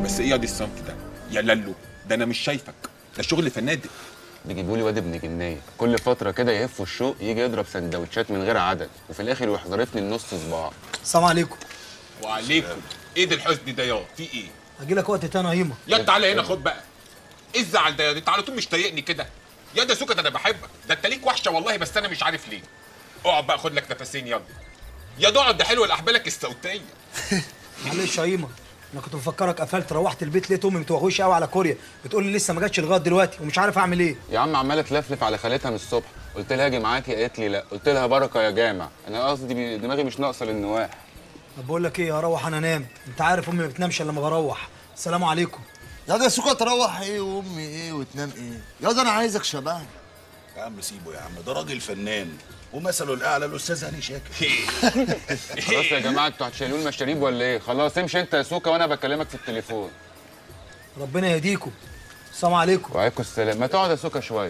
بس ايه يا دي الصمت ده يا لالو ده انا مش شايفك ده شغل فنادق بيجيبوا لي واد ابن جنيه كل فتره كده يهفوا الشوق يجي يضرب سندوتشات من غير عدد وفي الاخر يروح ضاربني النص صباع السلام عليكم وعليكم ايه ده الحزن ده يا في ايه هجي لك وقت تاني يا هيما يا تعالى هنا خد بقى ايه الزعل ده يا دي انت على طول مش طايقني كده يا ده سكت انا بحبك ده انت ليك وحشه والله بس انا مش عارف ليه اقعد بقى خد لك نفسين يلا يا ده اقعد ده حلو الاحبالك الصوتيه معلش يا هيما انا كنت مفكرك قفلت روحت البيت لقيت امي متوغوشه قوي على كوريا بتقول لي لسه ما جاتش لغايه دلوقتي ومش عارف اعمل ايه يا عم عماله تلفلف على خالتها من الصبح قلت لها اجي معاكي قالت لي لا قلت لها بركه يا جامع انا قصدي بي- دماغي مش ناقصه للنواح طب بقول لك ايه هروح انا انام انت عارف امي ما بتنامش الا لما بروح السلام عليكم يا ده سوكا تروح ايه وامي ايه وتنام ايه يا ده انا عايزك شبهني يا عم سيبه يا عم ده راجل فنان ومثله الاعلى الاستاذ هاني شاكر خلاص يا جماعه انتوا هتشيلوا المشاريب ولا ايه خلاص امشي انت يا سوكا وانا بكلمك في التليفون ربنا يهديكم السلام عليكم وعليكم السلام ما تقعد يا سوكا شويه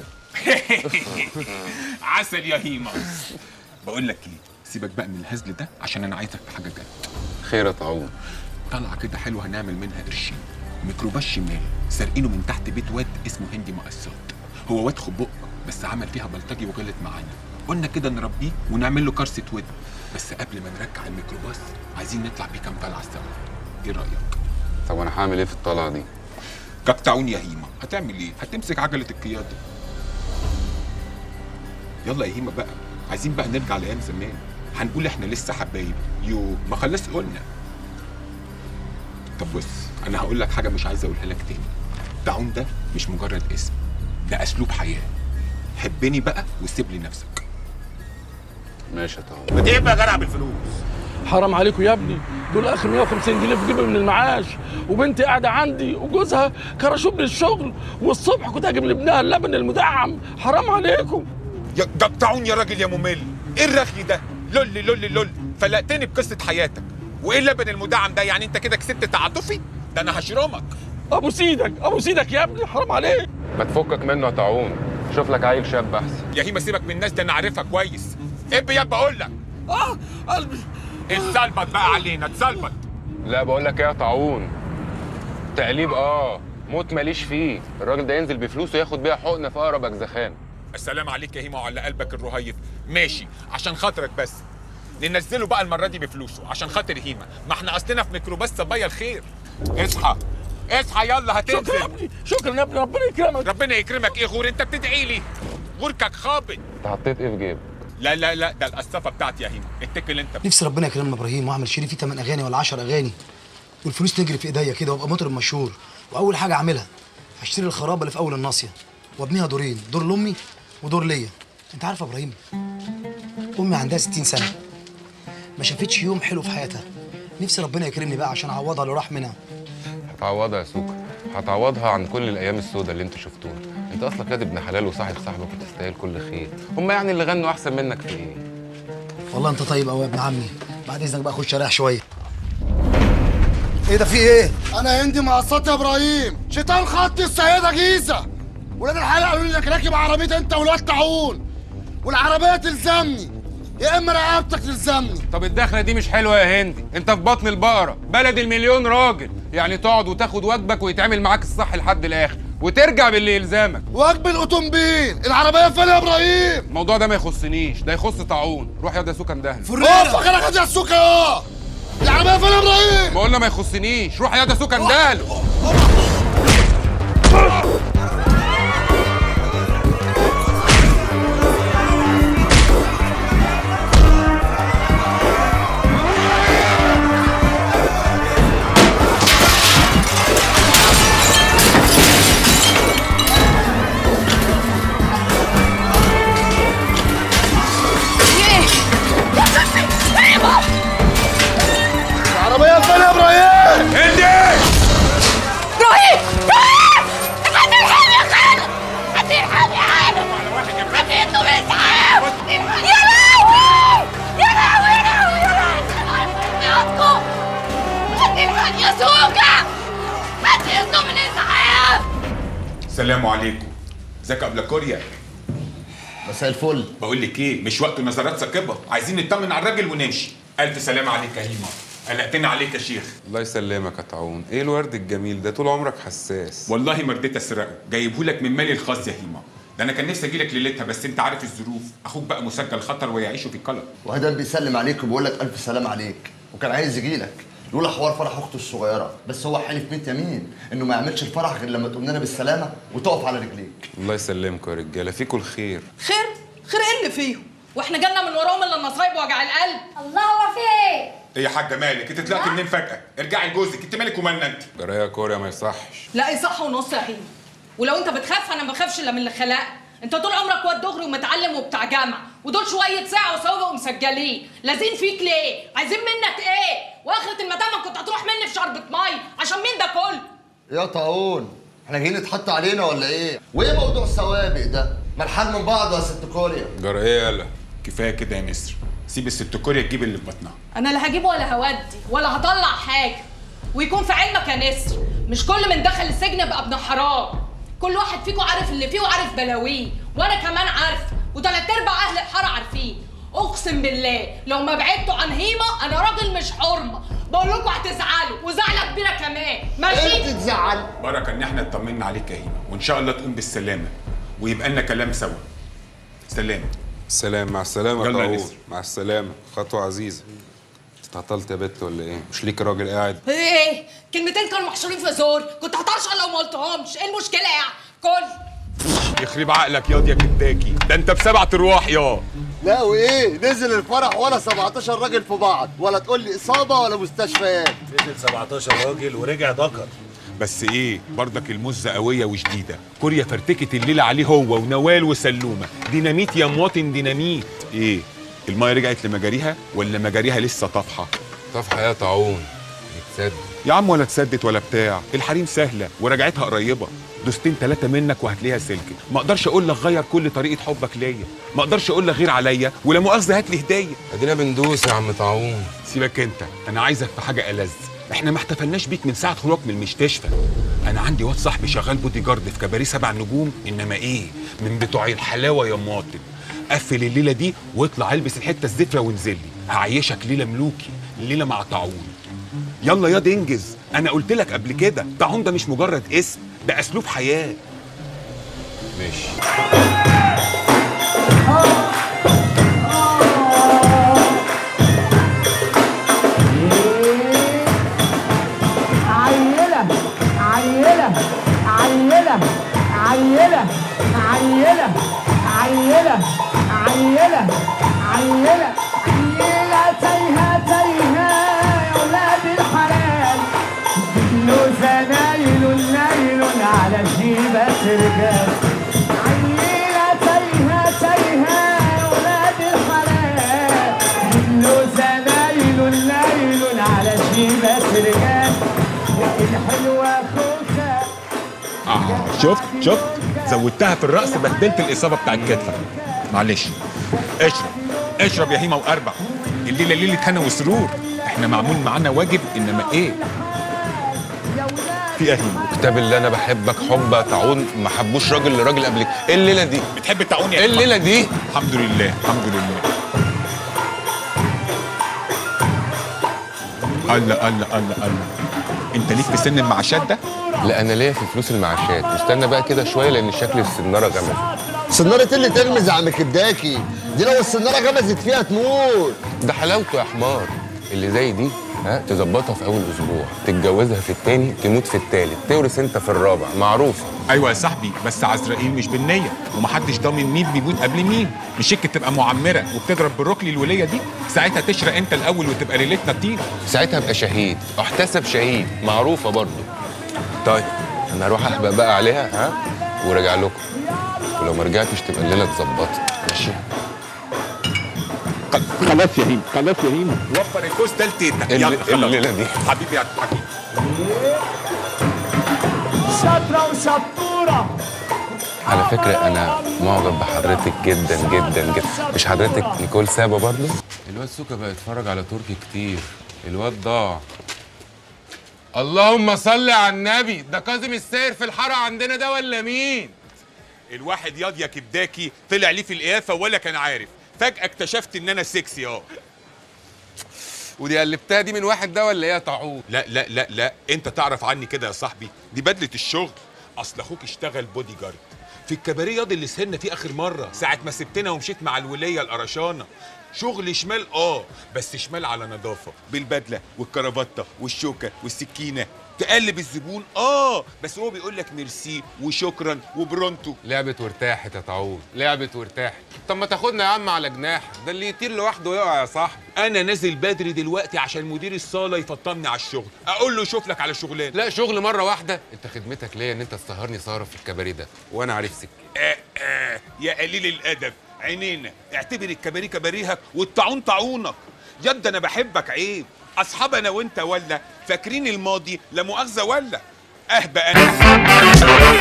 عسل يا هيما بقول لك ايه سيبك بقى من الهزل ده عشان انا عايزك في حاجه جد خير يا طاعون طلعه كده حلوه هنعمل منها قرشين ميكروباص شمال سارقينه من تحت بيت واد اسمه هندي مقصات هو واد خبق بس عمل فيها بلطجي وغلط معانا قلنا كده نربيه ونعمل له كرسة ود بس قبل ما نرجع الميكروباص عايزين نطلع بيه كام طلعه سوا ايه رايك طب انا هعمل ايه في الطلعه دي كبتعون يا هيما هتعمل ايه هتمسك عجله القياده يلا يا هيما بقى عايزين بقى نرجع لايام زمان هنقول احنا لسه حبايب يو ما خلاص قلنا طب بص انا هقول لك حاجه مش عايز اقولها لك تاني تعون ده مش مجرد اسم ده اسلوب حياه حبني بقى وسيب لي نفسك ماشي يا طاعون ما تبقى يا جدع بالفلوس حرام عليكم يا ابني دول اخر 150 جنيه في جيبي من المعاش وبنتي قاعده عندي وجوزها كرشوه من الشغل والصبح كنت هجيب لابنها اللبن المدعم حرام عليكم يا جبتعون يا راجل يا ممل ايه الرغي ده لول لول لول فلقتني بقصه حياتك وايه اللبن المدعم ده يعني انت كده كسبت تعاطفي ده انا هشرمك ابو سيدك ابو سيدك يا ابني حرام عليك ما تفكك منه يا طاعون شوف لك عيل شاب احسن يا هيما سيبك من الناس ده انا عارفها كويس اب يا بقول لك اه قلبي اتسلبط بقى علينا اتسلبط لا بقول لك ايه يا طاعون تقليب اه موت ماليش فيه الراجل ده ينزل بفلوسه ياخد بيها حقنه في اقرب اجزخان السلام عليك يا هيما وعلى قلبك الرهيف ماشي عشان خاطرك بس ننزله بقى المره دي بفلوسه عشان خاطر هيما ما احنا اصلنا في ميكروباص صبايا الخير اصحى اصحى يلا شكرا يا هتنزل ابني شكرا يا ابني ربنا يكرمك ربنا يكرمك ايه غور انت بتدعي لي غوركك خابط انت حطيت ايه في جيبك لا لا لا ده القصافه بتاعتي يا هيما اتكل انت نفسي ربنا يكرمنا ابراهيم واعمل شريف فيه 8 اغاني ولا 10 اغاني والفلوس تجري في ايديا كده وابقى مطرب مشهور واول حاجه اعملها هشتري الخرابه اللي في اول الناصيه وابنيها دورين دور لامي ودور ليا انت عارف يا ابراهيم امي عندها 60 سنه ما شافتش يوم حلو في حياتها نفسي ربنا يكرمني بقى عشان اعوضها اللي راح منها هتعوضها يا سوكا هتعوضها عن كل الايام السوداء اللي انتوا شفتوها انت اصلك ياد ابن حلال وصاحب صاحبك وتستاهل كل خير هم يعني اللي غنوا احسن منك في ايه والله انت طيب قوي يا ابن عمي بعد اذنك بقى خش اريح شويه ايه ده في ايه انا هندي مقصات يا ابراهيم شيطان خط السيده جيزه ولاد الحلال قالوا لي انك راكب عربيه انت والواد تعون والعربيه تلزمني يا اما رقبتك تلزمني طب الدخله دي مش حلوه يا هندي انت في بطن البقره بلد المليون راجل يعني تقعد وتاخد واجبك ويتعمل معاك الصح لحد الاخر وترجع باللي يلزمك واجب الاوتومبيل العربيه فين يا ابراهيم الموضوع ده ما يخصنيش ده يخص طاعون روح يا ده سوكا اندهن اوف انا خدت السوكه اه العربيه فين يا ابراهيم ما قلنا ما يخصنيش روح يا ده سوكا اندهن العربيه فين يا ابراهيم هندي رهيب رهيب حد يلحقني يا خالد حد يلحقني يا خالد حد يطلب الاسعاف يا لهوي يا لهوي يا لهوي يا لهوي بيوتكم حد يلحقني يا سوكا حد يطلب الاسعاف السلام عليكم ازيك يا قبل كوريا مساء الفل بقول لك ايه مش وقت نظرات ثاقبه عايزين نطمن على الراجل ونمشي الف سلام عليك يا هيما قلقتنا عليك يا شيخ الله يسلمك يا طاعون ايه الورد الجميل ده طول عمرك حساس والله ما رضيت اسرقه جايبهولك من مالي الخاص يا هيما ده انا كان نفسي اجيلك ليلتها بس انت عارف الظروف اخوك بقى مسجل خطر ويعيشوا في قلق وهدان بيسلم عليك وبيقول لك الف سلام عليك وكان عايز يجي لك لولا حوار فرح اخته الصغيره بس هو حلف 100 يمين انه ما يعملش الفرح غير لما تقوم لنا بالسلامه وتقف على رجليك الله يسلمكم يا رجاله فيكم الخير خير خير ايه اللي فيهم واحنا جالنا من وراهم الا النصايب وجع القلب الله هو في ايه؟ ايه يا حاجه مالك انت طلعت منين فجاه ارجعي لجوزك انت مالك ومالنا انت جرايه يا كوريا ما يصحش لا ايه صح ونص يا هيما ولو انت بتخاف انا ما بخافش الا من اللي خلق انت طول عمرك واد دغري ومتعلم وبتاع جامعه ودول شويه ساعه وسوابق ومسجلين لازين فيك ليه عايزين منك ايه واخره المدام كنت هتروح مني في شربة ميه عشان مين ده كله يا طاعون احنا جايين نتحط علينا ولا ايه وايه موضوع السوابق ده ما الحال من بعض يا ست كوريا جرايه يالا كفايه كده يا نسر سيب الست كوريا تجيب اللي في بطنها انا لا هجيب ولا هودي ولا هطلع حاجه ويكون في علمك يا نسر مش كل من دخل السجن يبقى ابن حرام كل واحد فيكم عارف اللي فيه وعارف بلاويه وانا كمان عارف وتلات ارباع اهل الحاره عارفين اقسم بالله لو ما بعدتوا عن هيما انا راجل مش حرمه بقول لكم هتزعلوا وزعله كبيره كمان ماشي انت تزعل بركه ان احنا اطمنا عليك يا هيما وان شاء الله تقوم بالسلامه ويبقى لنا كلام سوا سلام سلام مع السلامه يا يلا يا طاعون نسر. مع السلامه خطوه عزيزه استعطلت يا بت ولا ايه مش ليك راجل قاعد ايه كلمتين كانوا محشورين في زور كنت هطرشق لو ما قلتهمش ايه المشكله يعني كل يخرب عقلك ياض يا كداكي ده انت بسبعة ارواح يا لا وايه نزل الفرح ولا 17 راجل في بعض ولا تقول لي اصابه ولا مستشفيات نزل 17 راجل ورجع ذكر بس ايه برضك المزه قويه وشديده كوريا فرتكت الليله عليه هو ونوال وسلومه ديناميت يا مواطن ديناميت ايه المايه رجعت لمجاريها ولا مجاريها لسه طافحه صفحه يا طاعون يتصدق يا عم ولا تسدت ولا بتاع الحريم سهله ورجعتها قريبه دوستين ثلاثه منك وهتلاقيها سلكت ما اقدرش اقول لك غير كل طريقه حبك ليا ما اقدرش اقول لك غير عليا ولا مؤاخذه هات لي هديه ادينا بندوس يا عم طاعون سيبك انت انا عايزك في حاجه ألذ احنا ما احتفلناش بيك من ساعه خروجك من المستشفى انا عندي واد صاحبي شغال بودي جارد في كباريه سبع نجوم انما ايه من بتوع الحلاوه يا مواطن قفل الليله دي واطلع البس الحته الزفره وانزل لي هعيشك ليله ملوكي ليله مع طاعون يلا ياض انجز انا قلت لك قبل كده طاعون ده مش مجرد اسم ده اسلوب حياه ماشي عيلة عيلة عيلة عيلة عيلة عيلة عيلة عيلة عيلة تايهة تايهة يا ولاد الحلال له زنايل نايل على جيبة رجال عيلة تايهة تايهة يا ولاد الحلال له زنايل نايل على جيبة رجال الحلوة خوخة اه شفت شفت زودتها في الرأس بهدلت الإصابة بتاع الكتفة معلش اشرب اشرب يا هيما وأربع الليلة ليلة هنا وسرور احنا معمول معانا واجب انما ايه في ايه يا هيما كتاب اللي انا بحبك حب يا طاعون ما حبوش راجل لراجل قبلك ايه الليله دي بتحب التعاون يا ايه هيما الليله دي الحمد لله الحمد لله الله الله الله الله انت ليك في سن المعاشات ده لا انا ليا في فلوس المعاشات واستنى بقى كده شويه لان شكل السناره جمل سنارة اللي تغمز يا عم كبداكي دي لو السنارة غمزت فيها تموت ده حلاوته يا حمار اللي زي دي ها تظبطها في اول اسبوع تتجوزها في التاني تموت في التالت تورث انت في الرابع معروفه ايوه يا صاحبي بس عزرائيل مش بالنيه ومحدش ضامن مين بيموت قبل مين مش شك تبقى معمره وبتضرب بالركل الوليه دي ساعتها تشرق انت الاول وتبقى ليلتنا طين ساعتها ابقى شهيد احتسب شهيد معروفه برضه طيب انا هروح احبق بقى عليها ها وراجع لكم ولو ما رجعتش تبقى الليله اتظبطت ماشي خلاص يا هيم خلاص يا هيم وفر الكوس ده لتيتك اللي- يلا خلاص الليلة دي. حبيبي يا حبيبي شاطرة وشطورة على فكره انا معجب بحضرتك جدا جدا جدا مش حضرتك نيكول سابا برضه الواد سوكا بقى يتفرج على تركي كتير الواد ضاع اللهم صل على النبي ده كاظم الساير في الحاره عندنا ده ولا مين الواحد ياض يا كبداكي طلع ليه في القيافه ولا كان عارف فجاه اكتشفت ان انا سكسي اه ودي قلبتها دي من واحد ده ولا ايه يا طاعون لا لا لا لا انت تعرف عني كده يا صاحبي دي بدله الشغل اصل اخوك اشتغل بودي جارد في الكباريه ياض اللي سهرنا فيه اخر مره ساعه ما سبتنا ومشيت مع الوليه القرشانه شغل شمال اه بس شمال على نظافه بالبدله والكرافته والشوكه والسكينه تقلب الزبون اه بس هو بيقول لك ميرسي وشكرا وبرونتو لعبت وارتاحت يا طاعون لعبت وارتاحت طب ما تاخدنا يا عم على جناح ده اللي يطير لوحده يقع يا صاحبي انا نازل بدري دلوقتي عشان مدير الصاله يفطمني على الشغل اقول له شوف لك على شغلانه لا شغل مره واحده انت خدمتك ليا ان انت تسهرني سهره في الكباريه ده وانا عارف سكه آه آه يا قليل الادب عينينا اعتبر الكباريه كباريهك والطاعون طاعونك يد انا بحبك عيب اصحاب انا وانت ولا فاكرين الماضي لا مؤاخذه ولا اهبى انا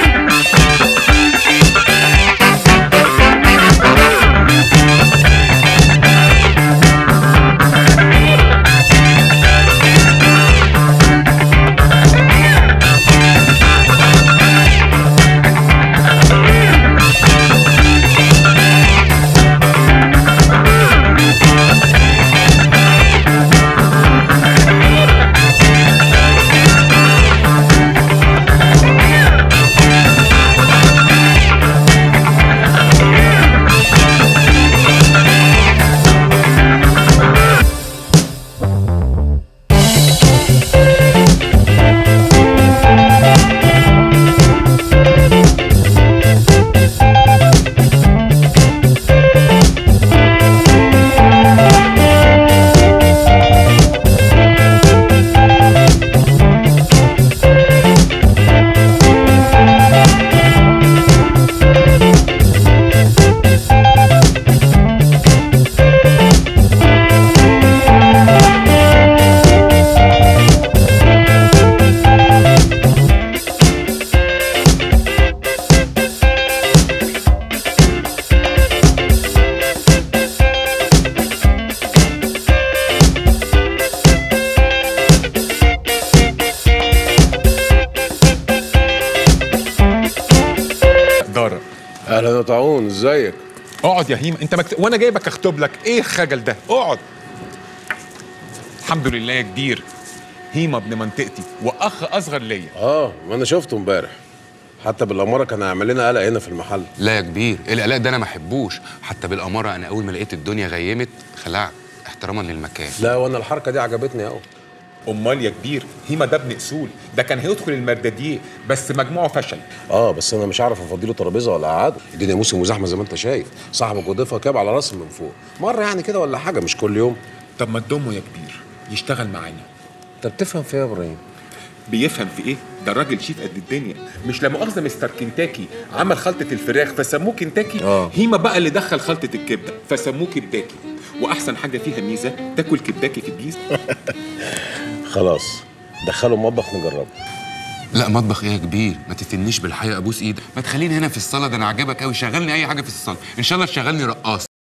دارة اهلا يا طاعون ازيك اقعد يا هيما انت مكت... وانا جايبك اخطب لك ايه الخجل ده اقعد الحمد لله يا كبير هيما ابن منطقتي واخ اصغر ليا اه ما انا شفته امبارح حتى بالاماره كان هيعمل لنا قلق هنا في المحل لا يا كبير القلق ده انا ما احبوش حتى بالاماره انا اول ما لقيت الدنيا غيمت خلعت احتراما للمكان لا وانا الحركه دي عجبتني قوي امال يا كبير هيما ده ابن اصول ده كان هيدخل المرداديه بس مجموعه فشل اه بس انا مش عارف افضيله ترابيزه ولا اقعده الدنيا موسم وزحمه زي ما انت شايف صاحبك وضيفها كاب على راسي من فوق مره يعني كده ولا حاجه مش كل يوم طب ما تضمه يا كبير يشتغل معانا انت بتفهم فيها يا ابراهيم بيفهم في ايه ده راجل شيف قد الدنيا مش لا مؤاخذه مستر كنتاكي عمل خلطه الفراخ فسموه كنتاكي آه. هيما بقى اللي دخل خلطه الكبده فسموه كبداكي واحسن حاجه فيها ميزه تاكل كبداكي في البيز خلاص دخله المطبخ نجربه لا مطبخ ايه يا كبير ما تفتنيش بالحقيقه ابوس ايدك ما تخليني هنا في الصاله ده انا عاجبك قوي شغلني اي حاجه في الصاله ان شاء الله تشغلني رقاص